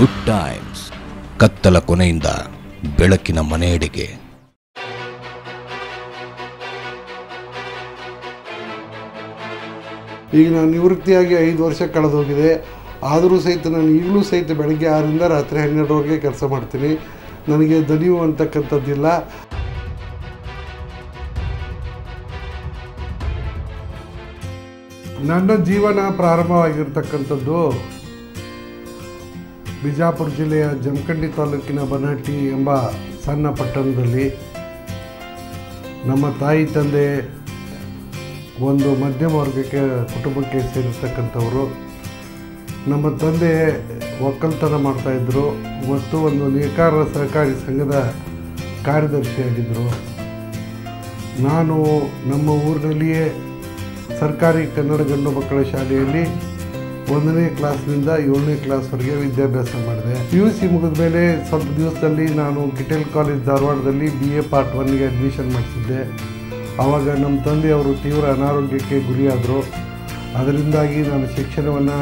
good times ಕತ್ತಲ ಕೊನೆಯಿಂದ ಬೆಳಕಿನ ಮನೆಯೆಡೆಗೆ ಈಗ ನಾನು ನಿವೃತ್ತಿಯಾಗಿ ಐದು ವರ್ಷ ಕಳೆದೋಗಿದೆ ಆದರೂ ಸಹಿತ ನಾನು ಈಗಲೂ ಸಹಿತ ಬೆಳಗ್ಗೆ ಆರರಿಂದ ರಾತ್ರಿ ಹನ್ನೆರಡರವರೆಗೆ ಕೆಲಸ ಮಾಡ್ತೀನಿ ನನಗೆ ದಣಿವು ಅಂತಕ್ಕಂಥದ್ದಿಲ್ಲ ನನ್ನ ಜೀವನ ಪ್ರಾರಂಭವಾಗಿರ್ತಕ್ಕಂಥದ್ದು ಬಿಜಾಪುರ ಜಿಲ್ಲೆಯ ಜಮಖಂಡಿ ತಾಲೂಕಿನ ಬನಹಟ್ಟಿ ಎಂಬ ಸಣ್ಣ ಪಟ್ಟಣದಲ್ಲಿ ನಮ್ಮ ತಾಯಿ ತಂದೆ ಒಂದು ಮಧ್ಯಮ ವರ್ಗಕ್ಕೆ ಕುಟುಂಬಕ್ಕೆ ಸೇರಿರ್ತಕ್ಕಂಥವರು ನಮ್ಮ ತಂದೆ ಒಕ್ಕಲ್ತನ ಮಾಡ್ತಾಯಿದ್ರು ಮತ್ತು ಒಂದು ನೇಕಾರ ಸಹಕಾರಿ ಸಂಘದ ಕಾರ್ಯದರ್ಶಿಯಾಗಿದ್ದರು ನಾನು ನಮ್ಮ ಊರಿನಲ್ಲಿಯೇ ಸರ್ಕಾರಿ ಕನ್ನಡ ಗಂಡು ಮಕ್ಕಳ ಶಾಲೆಯಲ್ಲಿ ಒಂದನೇ ಕ್ಲಾಸ್ನಿಂದ ಏಳನೇ ಕ್ಲಾಸ್ವರೆಗೆ ವಿದ್ಯಾಭ್ಯಾಸ ಮಾಡಿದೆ ಪಿ ಯು ಸಿ ಮುಗಿದ ಮೇಲೆ ಸ್ವಲ್ಪ ದಿವಸದಲ್ಲಿ ನಾನು ಕಿಟೆಲ್ ಕಾಲೇಜ್ ಧಾರವಾಡದಲ್ಲಿ ಬಿ ಎ ಪಾರ್ಟ್ ಒನ್ಗೆ ಅಡ್ಮಿಷನ್ ಮಾಡಿಸಿದ್ದೆ ಆವಾಗ ನಮ್ಮ ತಂದೆಯವರು ತೀವ್ರ ಅನಾರೋಗ್ಯಕ್ಕೆ ಗುರಿಯಾದರು ಅದರಿಂದಾಗಿ ನಾನು ಶಿಕ್ಷಣವನ್ನು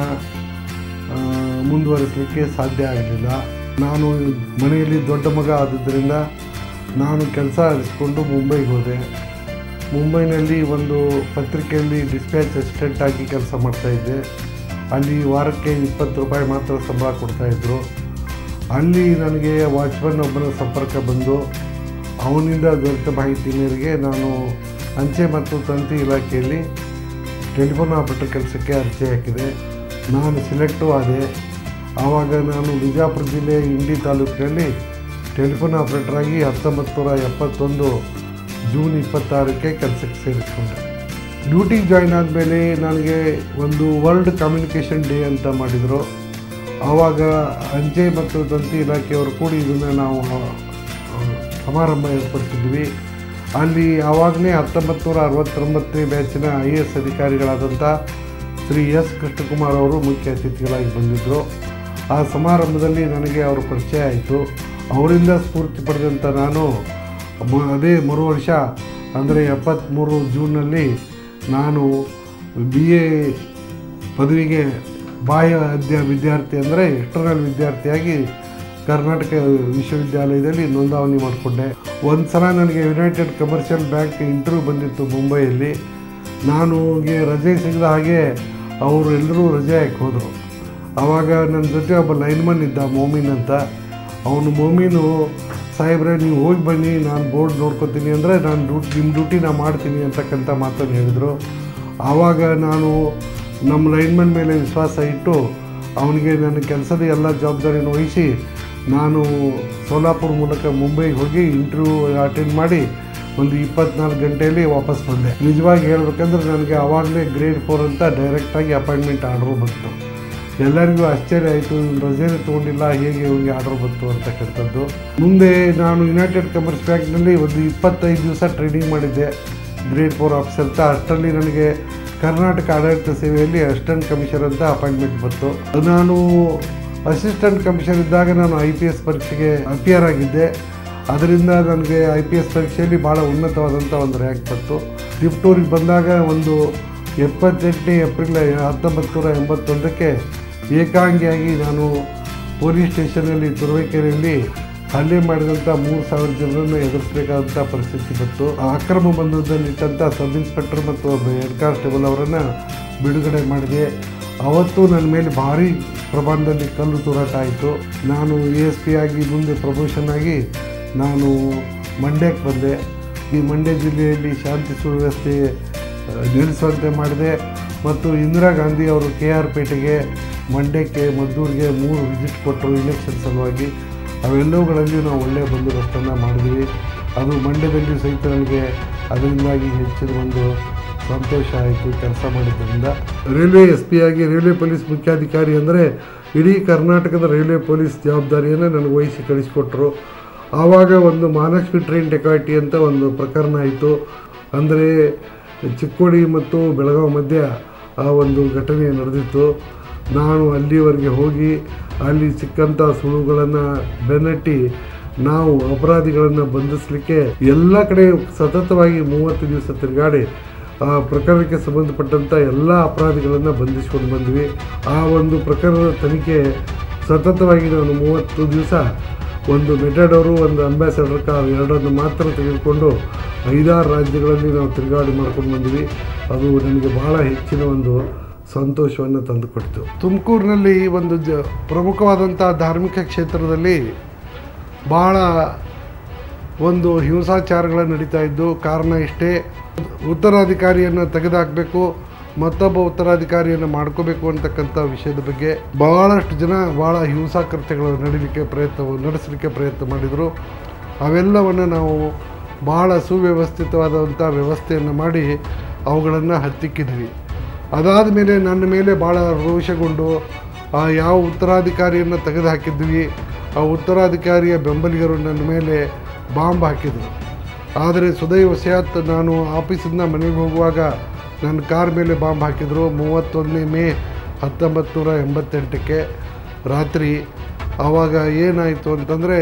ಮುಂದುವರಿಸಲಿಕ್ಕೆ ಸಾಧ್ಯ ಆಗಲಿಲ್ಲ ನಾನು ಮನೆಯಲ್ಲಿ ದೊಡ್ಡ ಮಗ ಆದದ್ದರಿಂದ ನಾನು ಕೆಲಸ ಅರಿಸ್ಕೊಂಡು ಮುಂಬೈಗೆ ಹೋದೆ ಮುಂಬೈನಲ್ಲಿ ಒಂದು ಪತ್ರಿಕೆಯಲ್ಲಿ ಡಿಸ್ಪ್ಯಾಚ್ ಅಸಿಸ್ಟೆಂಟ್ ಆಗಿ ಕೆಲಸ ಮಾಡ್ತಾಯಿದ್ದೆ ಅಲ್ಲಿ ವಾರಕ್ಕೆ ಇಪ್ಪತ್ತು ರೂಪಾಯಿ ಮಾತ್ರ ಸಂಬಳ ಕೊಡ್ತಾಯಿದ್ರು ಅಲ್ಲಿ ನನಗೆ ವಾಚ್ಮನ್ ಒಬ್ಬನ ಸಂಪರ್ಕ ಬಂದು ಅವನಿಂದ ದೊರೆತ ಮಾಹಿತಿ ಮೇರೆಗೆ ನಾನು ಅಂಚೆ ಮತ್ತು ತಂತಿ ಇಲಾಖೆಯಲ್ಲಿ ಟೆಲಿಫೋನ್ ಆಪರೇಟರ್ ಕೆಲಸಕ್ಕೆ ಅರ್ಜಿ ಹಾಕಿದೆ ನಾನು ಸಿಲೆಕ್ಟು ಆದೆ ಆವಾಗ ನಾನು ಬಿಜಾಪುರ ಜಿಲ್ಲೆಯ ಇಂಡಿ ತಾಲೂಕಿನಲ್ಲಿ ಟೆಲಿಫೋನ್ ಆಪರೇಟರ್ ಆಗಿ ಹತ್ತೊಂಬತ್ತು ನೂರ ಎಪ್ಪತ್ತೊಂದು ಜೂನ್ ಇಪ್ಪತ್ತಾರಕ್ಕೆ ಕೆಲಸಕ್ಕೆ ಸೇರಿಸ್ಕೊಂಡೆ ಡ್ಯೂಟಿಗೆ ಜಾಯ್ನ್ ಆದಮೇಲೆ ನನಗೆ ಒಂದು ವರ್ಲ್ಡ್ ಕಮ್ಯುನಿಕೇಷನ್ ಡೇ ಅಂತ ಮಾಡಿದರು ಆವಾಗ ಅಂಚೆ ಮತ್ತು ತಂತಿ ಇಲಾಖೆಯವರು ಕೂಡಿ ಇದನ್ನು ನಾವು ಆ, ಸಮಾರಂಭ ಏರ್ಪಡಿಸಿದ್ವಿ ಅಲ್ಲಿ ಆವಾಗಲೇ ಹತ್ತೊಂಬತ್ತು ನೂರ ಅರವತ್ತೊಂಬತ್ತನೇ ಬ್ಯಾಚಿನ ಐ ಎ ಎಸ್ ಅಧಿಕಾರಿಗಳಾದಂಥ ಶ್ರೀ ಎಸ್ ಕೃಷ್ಣಕುಮಾರ್ ಅವರು ಮುಖ್ಯ ಅತಿಥಿಗಳಾಗಿ ಬಂದಿದ್ದರು ಆ ಸಮಾರಂಭದಲ್ಲಿ ನನಗೆ ಅವರ ಪರಿಚಯ ಆಯಿತು ಅವರಿಂದ ಸ್ಫೂರ್ತಿ ಪಡೆದಂಥ ನಾನು ಮ- ಅದೇ ಮರು ವರ್ಷ ಅಂದರೆ ಎಪ್ಪತ್ತ್ಮೂರು ಜೂನ್ನಲ್ಲಿ ನಾನು ಬಿ ಎ ಪದವಿಗೆ ಬಾಹ್ಯ ಅಧ್ಯ ವಿದ್ಯಾರ್ಥಿ ಅಂದರೆ ಎಕ್ಸ್ಟರ್ನಲ್ ವಿದ್ಯಾರ್ಥಿಯಾಗಿ ಕರ್ನಾಟಕ ವಿಶ್ವವಿದ್ಯಾಲಯದಲ್ಲಿ ನೋಂದಾವಣಿ ಮಾಡಿಕೊಂಡೆ ಒಂದು ಸಲ ನನಗೆ ಯುನೈಟೆಡ್ ಕಮರ್ಷಿಯಲ್ ಬ್ಯಾಂಕ್ ಇಂಟರ್ವ್ಯೂ ಬಂದಿತ್ತು ಮುಂಬೈಯಲ್ಲಿ ನಾನು ಗೆ ರಜೆ ಸಿಗದ ಹಾಗೆ ಅವರು ಎಲ್ಲರೂ ರಜೆ ಹಾಕಿ ಹೋದರು ಆವಾಗ ನನ್ನ ಜೊತೆ ಒಬ್ಬ ಲೈನ್ಮನ್ ಇದ್ದ ಮೋಮಿನ್ ಅಂತ ಅವನು ಮೋಮೀನು ಸಾಹೇಬ್ರೆ ನೀವು ಹೋಗಿ ಬನ್ನಿ ನಾನು ಬೋರ್ಡ್ ನೋಡ್ಕೊತೀನಿ ಅಂದರೆ ನಾನು ಡ್ಯೂಟಿ ನಿಮ್ಮ ಡ್ಯೂಟಿ ನಾನು ಮಾಡ್ತೀನಿ ಅಂತಕ್ಕಂಥ ಮಾತನ್ನು ಹೇಳಿದರು ಆವಾಗ ನಾನು ನಮ್ಮ ಲೈನ್ಮನ್ ಮೇಲೆ ವಿಶ್ವಾಸ ಇಟ್ಟು ಅವನಿಗೆ ನನ್ನ ಕೆಲಸದ ಎಲ್ಲ ಜವಾಬ್ದಾರಿಯನ್ನು ವಹಿಸಿ ನಾನು ಸೋಲಾಪುರ ಮೂಲಕ ಮುಂಬೈಗೆ ಹೋಗಿ ಇಂಟರ್ವ್ಯೂ ಅಟೆಂಡ್ ಮಾಡಿ ಒಂದು ಇಪ್ಪತ್ನಾಲ್ಕು ಗಂಟೆಯಲ್ಲಿ ವಾಪಸ್ ಬಂದೆ ನಿಜವಾಗಿ ಹೇಳ್ಬೇಕಂದ್ರೆ ನನಗೆ ಆವಾಗಲೇ ಗ್ರೇಡ್ ಫೋರ್ ಅಂತ ಡೈರೆಕ್ಟಾಗಿ ಅಪಾಯಿಂಟ್ಮೆಂಟ್ ಆರ್ಡ್ರು ಬಂತು ಎಲ್ಲರಿಗೂ ಆಶ್ಚರ್ಯ ಆಯಿತು ರಜೆನೇ ತೊಗೊಂಡಿಲ್ಲ ಹೇಗೆ ಇವ್ರಿಗೆ ಆರ್ಡರ್ ಬಂತು ಅಂತಕ್ಕಂಥದ್ದು ಮುಂದೆ ನಾನು ಯುನೈಟೆಡ್ ಕಮರ್ಸ್ ಬ್ಯಾಂಕ್ನಲ್ಲಿ ಒಂದು ಇಪ್ಪತ್ತೈದು ದಿವಸ ಟ್ರೈನಿಂಗ್ ಮಾಡಿದ್ದೆ ಗ್ರೇಡ್ ಫೋರ್ ಆಫೀಸರ್ ಅಂತ ಅಷ್ಟರಲ್ಲಿ ನನಗೆ ಕರ್ನಾಟಕ ಆಡಳಿತ ಸೇವೆಯಲ್ಲಿ ಅಸಿಸ್ಟೆಂಟ್ ಕಮಿಷನರ್ ಅಂತ ಅಪಾಯಿಂಟ್ಮೆಂಟ್ ಬಂತು ನಾನು ಅಸಿಸ್ಟೆಂಟ್ ಕಮಿಷನರ್ ಇದ್ದಾಗ ನಾನು ಐ ಪಿ ಎಸ್ ಪರೀಕ್ಷೆಗೆ ಅಪಿಯರ್ ಆಗಿದ್ದೆ ಅದರಿಂದ ನನಗೆ ಐ ಪಿ ಎಸ್ ಪರೀಕ್ಷೆಯಲ್ಲಿ ಭಾಳ ಉನ್ನತವಾದಂಥ ಒಂದು ರ್ಯಾಂಕ್ ಬಂತು ಟಿಪ್ಟೂರಿಗೆ ಬಂದಾಗ ಒಂದು ಎಪ್ಪತ್ತೆಂಟನೇ ಏಪ್ರಿಲ್ ಹತ್ತೊಂಬತ್ತು ನೂರ ಎಂಬತ್ತೊಂದಕ್ಕೆ ಏಕಾಂಗಿಯಾಗಿ ನಾನು ಪೊಲೀಸ್ ಸ್ಟೇಷನಲ್ಲಿ ತುರುವೇಕೆರೆಯಲ್ಲಿ ಹಲ್ಲೆ ಮಾಡಿದಂಥ ಮೂರು ಸಾವಿರ ಜನರನ್ನು ಎದುರಿಸಬೇಕಾದಂಥ ಪರಿಸ್ಥಿತಿ ಬಂತು ಆ ಅಕ್ರಮ ಬಂಧನದಲ್ಲಿಟ್ಟಂಥ ಸಬ್ ಇನ್ಸ್ಪೆಕ್ಟರ್ ಮತ್ತು ಒಬ್ಬ ಹೆಡ್ ಕಾನ್ಸ್ಟೇಬಲ್ ಅವರನ್ನು ಬಿಡುಗಡೆ ಮಾಡಿದೆ ಅವತ್ತು ನನ್ನ ಮೇಲೆ ಭಾರಿ ಪ್ರಮಾಣದಲ್ಲಿ ಕಲ್ಲು ತೂರಾಟ ಆಯಿತು ನಾನು ಎ ಎಸ್ ಪಿ ಆಗಿ ಮುಂದೆ ಪ್ರಮೋಷನ್ ಆಗಿ ನಾನು ಮಂಡ್ಯಕ್ಕೆ ಬಂದೆ ಈ ಮಂಡ್ಯ ಜಿಲ್ಲೆಯಲ್ಲಿ ಶಾಂತಿ ಸುವ್ಯವಸ್ಥೆ ಆ, ನಿಲ್ಲಿಸುವಂತೆ ಮಾಡಿದೆ ಮತ್ತು ಇಂದಿರಾ ಗಾಂಧಿ ಅವರು ಕೆ ಆರ್ ಪೇಟೆಗೆ ಮಂಡ್ಯಕ್ಕೆ ಮದ್ದೂರಿಗೆ ಮೂರು ವಿಸಿಟ್ ಕೊಟ್ಟರು ಇಲೆಕ್ಷನ್ ಸಲುವಾಗಿ ಅವೆಲ್ಲವುಗಳಲ್ಲಿ ನಾವು ಒಳ್ಳೆಯ ಬಂದೋಬಸ್ತನ್ನು ಮಾಡಿದ್ವಿ ಅದು ಮಂಡ್ಯದಲ್ಲಿ ಸಹಿತ ನನಗೆ ಅದರಿಂದಾಗಿ ಹೆಚ್ಚಿನ ಒಂದು ಸಂತೋಷ ಆಯಿತು ಕೆಲಸ ಮಾಡಿದ್ದರಿಂದ ರೈಲ್ವೆ ಎಸ್ ಪಿ ಆಗಿ ರೈಲ್ವೆ ಪೊಲೀಸ್ ಮುಖ್ಯಾಧಿಕಾರಿ ಅಂದರೆ ಇಡೀ ಕರ್ನಾಟಕದ ರೈಲ್ವೆ ಪೊಲೀಸ್ ಜವಾಬ್ದಾರಿಯನ್ನು ನನಗೆ ವಹಿಸಿ ಕಳಿಸಿಕೊಟ್ರು ಆವಾಗ ಒಂದು ಮಹಾಲಕ್ಷ್ಮಿ ಟ್ರೈನ್ ಡೆಕಾಯಿಟಿ ಅಂತ ಒಂದು ಪ್ರಕರಣ ಆಯಿತು ಅಂದರೆ ಚಿಕ್ಕೋಡಿ ಮತ್ತು ಬೆಳಗಾವಿ ಮಧ್ಯ ಆ ಒಂದು ಘಟನೆ ನಡೆದಿತ್ತು ನಾನು ಅಲ್ಲಿವರೆಗೆ ಹೋಗಿ ಅಲ್ಲಿ ಸಿಕ್ಕಂಥ ಸುಳುಗಳನ್ನು ಬೆನ್ನಟ್ಟಿ ನಾವು ಅಪರಾಧಿಗಳನ್ನು ಬಂಧಿಸಲಿಕ್ಕೆ ಎಲ್ಲ ಕಡೆ ಸತತವಾಗಿ ಮೂವತ್ತು ದಿವಸ ತಿರುಗಾಡಿ ಆ ಪ್ರಕರಣಕ್ಕೆ ಸಂಬಂಧಪಟ್ಟಂಥ ಎಲ್ಲ ಅಪರಾಧಿಗಳನ್ನು ಬಂಧಿಸ್ಕೊಂಡು ಬಂದ್ವಿ ಆ ಒಂದು ಪ್ರಕರಣದ ತನಿಖೆ ಸತತವಾಗಿ ನಾನು ಮೂವತ್ತು ದಿವಸ ಒಂದು ಮೆಟಡೋರು ಒಂದು ಅಂಬಾಸಡರ್ ಕಾರ್ ಎರಡನ್ನು ಮಾತ್ರ ತೆಗೆದುಕೊಂಡು ಐದಾರು ರಾಜ್ಯಗಳಲ್ಲಿ ನಾವು ತಿರುಗಾಡಿ ಮಾಡ್ಕೊಂಡು ಬಂದ್ವಿ ಅದು ನನಗೆ ಭಾಳ ಹೆಚ್ಚಿನ ಒಂದು ಸಂತೋಷವನ್ನು ತಂದುಕೊಡ್ತು ತುಮಕೂರಿನಲ್ಲಿ ಒಂದು ಜ ಪ್ರಮುಖವಾದಂಥ ಧಾರ್ಮಿಕ ಕ್ಷೇತ್ರದಲ್ಲಿ ಭಾಳ ಒಂದು ಹಿಂಸಾಚಾರಗಳು ನಡೀತಾ ಇದ್ದು ಕಾರಣ ಇಷ್ಟೇ ಉತ್ತರಾಧಿಕಾರಿಯನ್ನು ತೆಗೆದುಹಾಕಬೇಕು ಮತ್ತೊಬ್ಬ ಉತ್ತರಾಧಿಕಾರಿಯನ್ನು ಮಾಡ್ಕೋಬೇಕು ಅಂತಕ್ಕಂಥ ವಿಷಯದ ಬಗ್ಗೆ ಭಾಳಷ್ಟು ಜನ ಭಾಳ ಹಿಂಸಾ ಕೃತ್ಯಗಳು ನಡೀಲಿಕ್ಕೆ ಪ್ರಯತ್ನ ನಡೆಸಲಿಕ್ಕೆ ಪ್ರಯತ್ನ ಮಾಡಿದರು ಅವೆಲ್ಲವನ್ನು ನಾವು ಭಾಳ ಸುವ್ಯವಸ್ಥಿತವಾದಂಥ ವ್ಯವಸ್ಥೆಯನ್ನು ಮಾಡಿ ಅವುಗಳನ್ನು ಹತ್ತಿಕ್ಕಿದ್ವಿ ಅದಾದ ಮೇಲೆ ನನ್ನ ಮೇಲೆ ಭಾಳ ರೋಷಗೊಂಡು ಆ ಯಾವ ಉತ್ತರಾಧಿಕಾರಿಯನ್ನು ತೆಗೆದು ಹಾಕಿದ್ವಿ ಆ ಉತ್ತರಾಧಿಕಾರಿಯ ಬೆಂಬಲಿಗರು ನನ್ನ ಮೇಲೆ ಬಾಂಬ್ ಹಾಕಿದರು ಆದರೆ ಸುದೈವಶಾತ್ ನಾನು ಆಫೀಸಿಂದ ಮನೆಗೆ ಹೋಗುವಾಗ ನನ್ನ ಕಾರ್ ಮೇಲೆ ಬಾಂಬ್ ಹಾಕಿದರು ಮೂವತ್ತೊಂದನೇ ಮೇ ಹತ್ತೊಂಬತ್ತು ನೂರ ಎಂಬತ್ತೆಂಟಕ್ಕೆ ರಾತ್ರಿ ಆವಾಗ ಏನಾಯಿತು ಅಂತಂದರೆ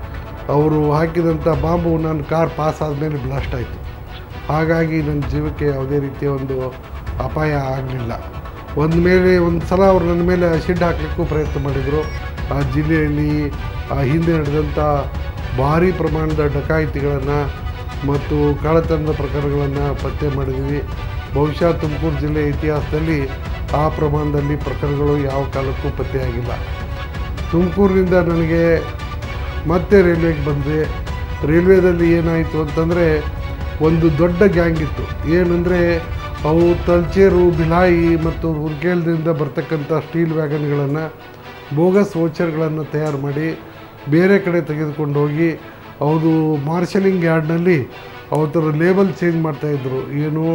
ಅವರು ಹಾಕಿದಂಥ ಬಾಂಬು ನನ್ನ ಕಾರ್ ಪಾಸ್ ಆದಮೇಲೆ ಬ್ಲಾಸ್ಟ್ ಆಯಿತು ಹಾಗಾಗಿ ನನ್ನ ಜೀವಕ್ಕೆ ಯಾವುದೇ ರೀತಿಯ ಒಂದು ಅಪಾಯ ಆಗಲಿಲ್ಲ ಒಂದು ಮೇಲೆ ಒಂದು ಸಲ ಅವರು ನನ್ನ ಮೇಲೆ ಶಿಡ್ ಹಾಕಲಿಕ್ಕೂ ಪ್ರಯತ್ನ ಮಾಡಿದರು ಆ ಜಿಲ್ಲೆಯಲ್ಲಿ ಆ ಹಿಂದೆ ನಡೆದಂಥ ಭಾರಿ ಪ್ರಮಾಣದ ಡಕಾಯಿತಿಗಳನ್ನು ಮತ್ತು ಕಳ್ಳತನದ ಪ್ರಕರಣಗಳನ್ನು ಪತ್ತೆ ಮಾಡಿದ್ವಿ ಬಹುಶಃ ತುಮಕೂರು ಜಿಲ್ಲೆ ಇತಿಹಾಸದಲ್ಲಿ ಆ ಪ್ರಮಾಣದಲ್ಲಿ ಪ್ರಕರಣಗಳು ಯಾವ ಕಾಲಕ್ಕೂ ಪತ್ತೆಯಾಗಿಲ್ಲ ತುಮಕೂರಿನಿಂದ ನನಗೆ ಮತ್ತೆ ರೈಲ್ವೆಗೆ ಬಂದೆ ರೈಲ್ವೇದಲ್ಲಿ ಏನಾಯಿತು ಅಂತಂದರೆ ಒಂದು ದೊಡ್ಡ ಗ್ಯಾಂಗ್ ಇತ್ತು ಏನಂದರೆ ಅವು ತಲ್ಚೇರು ಬಿಲಾಯಿ ಮತ್ತು ಹುರ್ಗೇಲ್ದಿಂದ ಬರ್ತಕ್ಕಂಥ ಸ್ಟೀಲ್ ವ್ಯಾಗನ್ಗಳನ್ನು ಬೋಗಸ್ ವೋಚರ್ಗಳನ್ನು ತಯಾರು ಮಾಡಿ ಬೇರೆ ಕಡೆ ತೆಗೆದುಕೊಂಡು ಹೋಗಿ ಅವರು ಮಾರ್ಷಲಿಂಗ್ ಯಾರ್ಡ್ನಲ್ಲಿ ಅವತ್ತರ ಲೇಬಲ್ ಚೇಂಜ್ ಮಾಡ್ತಾಯಿದ್ರು ಏನು